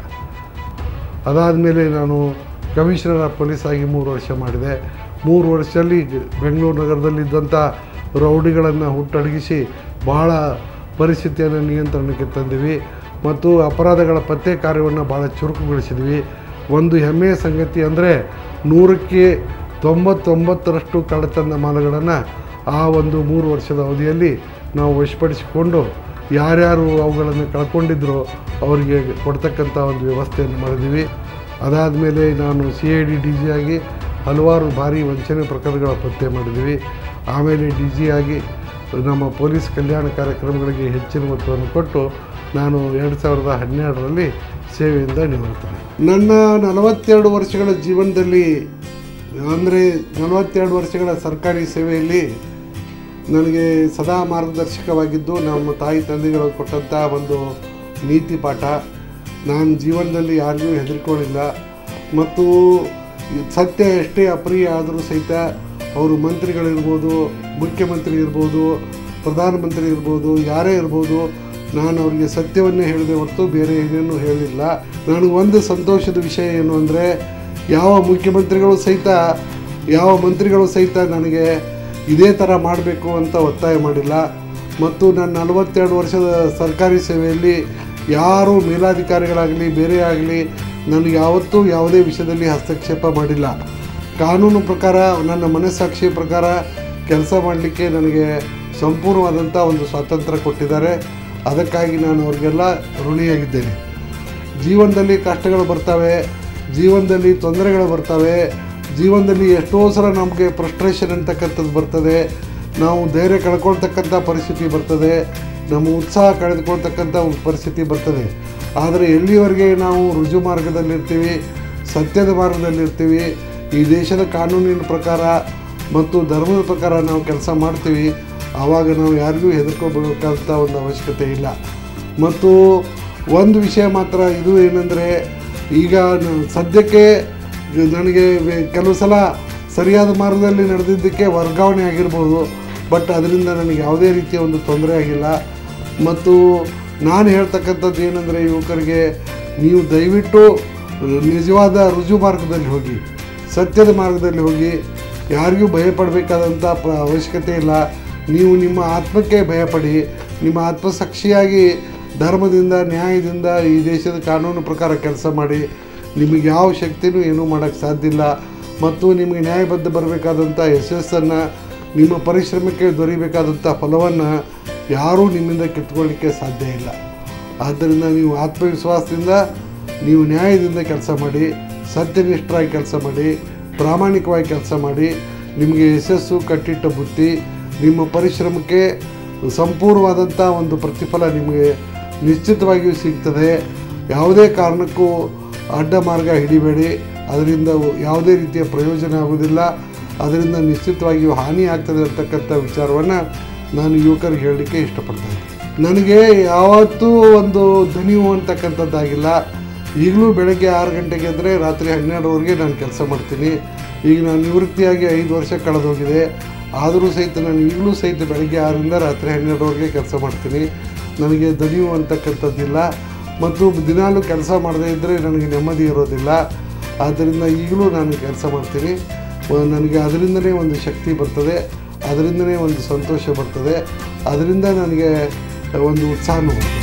ಅದಾದಮೇಲೆ ನಾನು ಕಮಿಷನರ್ ಆಫ್ ಪೊಲೀಸ್ ಆಗಿ ಮೂರು ವರ್ಷ ಮಾಡಿದೆ ಮೂರು ವರ್ಷದಲ್ಲಿ ಬೆಂಗಳೂರು ನಗರದಲ್ಲಿದ್ದಂಥ ರೌಡಿಗಳನ್ನು ಹುಟ್ಟಡಗಿಸಿ ಭಾಳ ಪರಿಸ್ಥಿತಿಯನ್ನು ನಿಯಂತ್ರಣಕ್ಕೆ ತಂದಿವಿ ಮತ್ತು ಅಪರಾಧಗಳ ಪತ್ತೆ ಕಾರ್ಯವನ್ನು ಭಾಳ ಚುರುಕುಗೊಳಿಸಿದ್ವಿ ಒಂದು ಹೆಮ್ಮೆಯ ಸಂಗತಿ ಅಂದರೆ ನೂರಕ್ಕೆ ತೊಂಬತ್ತೊಂಬತ್ತರಷ್ಟು ಕಳ್ಳತನ ಮಾಲುಗಳನ್ನು ಆ ಒಂದು ಮೂರು ವರ್ಷದ ಅವಧಿಯಲ್ಲಿ ನಾವು ವಶಪಡಿಸಿಕೊಂಡು ಯಾರ್ಯಾರು ಅವುಗಳನ್ನು ಕಳ್ಕೊಂಡಿದ್ರೋ ಅವರಿಗೆ ಕೊಡ್ತಕ್ಕಂಥ ಒಂದು ವ್ಯವಸ್ಥೆಯನ್ನು ಮಾಡಿದ್ದೀವಿ ಅದಾದಮೇಲೆ ನಾನು C I D D G ಆಗಿ ಹಲವಾರು ಭಾರಿ ವಂಚನೆ ಪ್ರಕರಣಗಳ ಪತ್ತೆ ಮಾಡಿದ್ದೀವಿ ಆಮೇಲೆ ಡಿ ಜಿ ಆಗಿ ನಮ್ಮ ಪೊಲೀಸ್ ಕಲ್ಯಾಣ ಕಾರ್ಯಕ್ರಮಗಳಿಗೆ ಹೆಚ್ಚಿನ ಒತ್ತನ್ನು ಕೊಟ್ಟು ನಾನು ಎರಡು ಸಾವಿರದ ಹನ್ನೆರಡರಲ್ಲಿ ಸೇವೆಯಿಂದ ನಿವೃತ್ತನೆ ನನ್ನ ನಲವತ್ತೆರಡು ವರ್ಷಗಳ ಜೀವನದಲ್ಲಿ ಅಂದರೆ ನಲವತ್ತೆರಡು ವರ್ಷಗಳ ಸರ್ಕಾರಿ ಸೇವೆಯಲ್ಲಿ ನನಗೆ ಸದಾ ಮಾರ್ಗದರ್ಶಕವಾಗಿದ್ದು ನಮ್ಮ ತಾಯಿ ತಂದೆಗಳು ಕೊಟ್ಟಂಥ ಒಂದು ನೀತಿ ಪಾಠ ನಾನು ಜೀವನದಲ್ಲಿ ಯಾರಿಗೂ ಹೆದರ್ಕೊಳ್ಳಿಲ್ಲ ಮತ್ತು ಸತ್ಯ ಎಷ್ಟೇ ಅಪ್ರಿಯ ಆದರೂ ಸಹಿತ ಅವರು ಮಂತ್ರಿಗಳಿರ್ಬೋದು ಮುಖ್ಯಮಂತ್ರಿ ಇರ್ಬೋದು ಪ್ರಧಾನಮಂತ್ರಿ ಇರ್ಬೋದು ಯಾರೇ ಇರ್ಬೋದು ನಾನು ಅವರಿಗೆ ಸತ್ಯವನ್ನೇ ಹೇಳಿದೆ ಹೊರತು ಬೇರೆ ಏನೇನು ಹೇಳಿಲ್ಲ ನನಗೆ ಒಂದು ಸಂತೋಷದ ವಿಷಯ ಏನು ಅಂದರೆ ಯಾವ ಮುಖ್ಯಮಂತ್ರಿಗಳು ಸಹಿತ ಯಾವ ಮಂತ್ರಿಗಳು ಸಹಿತ ನನಗೆ ಇದೇ ಥರ ಮಾಡಬೇಕು ಅಂತ ಒತ್ತಾಯ ಮಾಡಿಲ್ಲ ಮತ್ತು ನನ್ನ ನಲವತ್ತೆರಡು ವರ್ಷದ ಸರ್ಕಾರಿ ಸೇವೆಯಲ್ಲಿ ಯಾರೂ ಮೇಲಾಧಿಕಾರಿಗಳಾಗಲಿ ಬೇರೆ ಆಗಲಿ ನನಗೆ ಯಾವತ್ತೂ ಯಾವುದೇ ವಿಷಯದಲ್ಲಿ ಹಸ್ತಕ್ಷೇಪ ಮಾಡಿಲ್ಲ ಕಾನೂನು ಪ್ರಕಾರ ನನ್ನ ಮನಸ್ಸಾಕ್ಷಿ ಪ್ರಕಾರ ಕೆಲಸ ಮಾಡಲಿಕ್ಕೆ ನನಗೆ ಸಂಪೂರ್ಣವಾದಂಥ ಒಂದು ಸ್ವಾತಂತ್ರ್ಯ ಕೊಟ್ಟಿದ್ದಾರೆ ಅದಕ್ಕಾಗಿ ನಾನು ಅವರಿಗೆಲ್ಲ ಋಣಿಯಾಗಿದ್ದೇನೆ ಜೀವನದಲ್ಲಿ ಕಷ್ಟಗಳು ಬರ್ತವೆ ಜೀವನದಲ್ಲಿ ತೊಂದರೆಗಳು ಬರ್ತವೆ ಜೀವನದಲ್ಲಿ ಎಷ್ಟೋ ಸಲ ನಮಗೆ ಫ್ರಸ್ಟ್ರೇಷನ್ ಅಂತಕ್ಕಂಥದ್ದು ಬರ್ತದೆ ನಾವು ಧೈರ್ಯ ಕಳ್ಕೊಳ್ತಕ್ಕಂಥ ಪರಿಸ್ಥಿತಿ ಬರ್ತದೆ ನಮ್ಮ ಉತ್ಸಾಹ ಕಳೆದುಕೊಳ್ತಕ್ಕಂಥ ಒಂದು ಪರಿಸ್ಥಿತಿ ಬರ್ತದೆ ಆದರೆ ಎಲ್ಲಿವರೆಗೆ ನಾವು ರುಜು ಮಾರ್ಗದಲ್ಲಿರ್ತೀವಿ ಸತ್ಯದ ಮಾರ್ಗದಲ್ಲಿರ್ತೀವಿ ಈ ದೇಶದ ಕಾನೂನಿನ ಪ್ರಕಾರ ಮತ್ತು ಧರ್ಮದ ಪ್ರಕಾರ ನಾವು ಕೆಲಸ ಮಾಡ್ತೀವಿ ಆವಾಗ ನಾವು ಯಾರಿಗೂ ಹೆದರ್ಕೋಬೇಕಾದಂಥ ಒಂದು ಅವಶ್ಯಕತೆ ಇಲ್ಲ ಮತ್ತು ಒಂದು ವಿಷಯ ಮಾತ್ರ ಇದು ಏನಂದರೆ ಈಗ ನ- ಸದ್ಯಕ್ಕೆ ನನಗೆ ವೆ- ಕೆಲವು ಸಲ ಸರಿಯಾದ ಮಾರ್ಗದಲ್ಲಿ ನಡೆದಿದ್ದಕ್ಕೆ ವರ್ಗಾವಣೆ ಆಗಿರ್ಬೋದು ಬಟ್ ಅದರಿಂದ ನನಗೆ ಯಾವುದೇ ರೀತಿಯ ಒಂದು ತೊಂದರೆ ಆಗಿಲ್ಲ ಮತ್ತು ನಾನು ಹೇಳ್ತಕ್ಕಂಥದ್ದು ಏನಂದರೆ ಯುವಕರಿಗೆ ನೀವು ದಯವಿಟ್ಟು ನಿಜವಾದ ರುಜು ಮಾರ್ಗದಲ್ಲಿ ಹೋಗಿ ಸತ್ಯದ ಮಾರ್ಗದಲ್ಲಿ ಹೋಗಿ ಯಾರಿಗೂ ಭಯಪಡಬೇಕಾದಂಥ ಪ ಅವಶ್ಯಕತೆ ಇಲ್ಲ ನೀವು ನಿಮ್ಮ ಆತ್ಮಕ್ಕೆ ಭಯಪಡಿ ನಿಮ್ಮ ಆತ್ಮಸಾಕ್ಷಿಯಾಗಿ ಧರ್ಮದಿಂದ ನ್ಯಾಯದಿಂದ ಈ ದೇಶದ ಕಾನೂನು ಪ್ರಕಾರ ಕೆಲಸ ಮಾಡಿ ನಿಮಗೆ ಯಾವ ಶಕ್ತಿನೂ ಏನೂ ಮಾಡೋಕ್ಕೆ ಸಾಧ್ಯ ಇಲ್ಲ ಮತ್ತು ನಿಮಗೆ ನ್ಯಾಯಬದ್ಧ ಬರಬೇಕಾದಂಥ ಯಶಸ್ಸನ್ನು ನಿಮ್ಮ ಪರಿಶ್ರಮಕ್ಕೆ ದೊರೀಬೇಕಾದಂಥ ಫಲವನ್ನು ಯಾರೂ ನಿಮ್ಮಿಂದ ಕಿತ್ಕೊಳ್ಳಿಕ್ಕೆ ಸಾಧ್ಯ ಇಲ್ಲ ಆದ್ದರಿಂದ ನೀವು ಆತ್ಮವಿಶ್ವಾಸದಿಂದ ನೀವು ನ್ಯಾಯದಿಂದ ಕೆಲಸ ಮಾಡಿ ಸತ್ಯನಿಷ್ಠರಾಗಿ ಕೆಲಸ ಮಾಡಿ ಪ್ರಾಮಾಣಿಕವಾಗಿ ಕೆಲಸ ಮಾಡಿ ನಿಮಗೆ ಯಶಸ್ಸು ಕಟ್ಟಿಟ್ಟ ಬುತ್ತಿ ನಿಮ್ಮ ಪರಿಶ್ರಮಕ್ಕೆ ಸಂಪೂರ್ಣವಾದಂಥ ಒಂದು ಪ್ರತಿಫಲ ನಿಮಗೆ ನಿಶ್ಚಿತವಾಗಿಯೂ ಸಿಗ್ತದೆ ಯಾವುದೇ ಕಾರಣಕ್ಕೂ ಅಡ್ಡ ಮಾರ್ಗ ಹಿಡಿಬೇಡಿ ಅದರಿಂದ ಯಾವುದೇ ರೀತಿಯ ಪ್ರಯೋಜನ ಆಗುವುದಿಲ್ಲ ಅದರಿಂದ ನಿಶ್ಚಿತವಾಗಿಯೂ ಹಾನಿ ಆಗ್ತದೆ ಅಂತಕ್ಕಂಥ ವಿಚಾರವನ್ನು ನಾನು ಯುವಕರಿಗೆ ಹೇಳಲಿಕ್ಕೆ ಇಷ್ಟಪಡ್ತಾ ಇದ್ದೀನಿ ನನಗೆ ಯಾವತ್ತೂ ಒಂದು ದಣಿವು ಅಂತಕ್ಕಂಥದ್ದಾಗಿಲ್ಲ ಈಗಲೂ ಬೆಳಗ್ಗೆ ಆರು ಗಂಟೆಗೆ ಎದ್ದರೆ ರಾತ್ರಿ ಹನ್ನೆರಡುವರೆಗೆ ನಾನು ಕೆಲಸ ಮಾಡ್ತೀನಿ ಈಗ ನಾನು ನಿವೃತ್ತಿಯಾಗಿ ಐದು ವರ್ಷ ಕಳೆದೋಗಿದೆ ಆದರೂ ಸಹಿತ ನಾನು ಈಗಲೂ ಸಹಿತ ಬೆಳಗ್ಗೆ ಆರರಿಂದ ರಾತ್ರಿ ಹನ್ನೆರಡುವರೆಗೆ ಕೆಲಸ ಮಾಡ್ತೀನಿ ನನಗೆ ದಣಿವು ಅಂತಕ್ಕಂಥದ್ದಿಲ್ಲ ಮತ್ತು ದಿನಾಲೂ ಕೆಲಸ ಮಾಡದೇ ಇದ್ದರೆ ನನಗೆ ನೆಮ್ಮದಿ ಇರೋದಿಲ್ಲ ಆದ್ದರಿಂದ ಈಗಲೂ ನಾನು ಕೆಲಸ ಮಾಡ್ತೀನಿ ವ- ನನಗೆ ಅದರಿಂದನೇ ಒಂದು ಶಕ್ತಿ ಬರ್ತದೆ ಅದರಿಂದನೇ ಒಂದು ಸಂತೋಷ ಬರ್ತದೆ ಅದರಿಂದ ನನಗೆ ಒಂದು ಉತ್ಸಾಹನೂ ಬರ್ತದೆ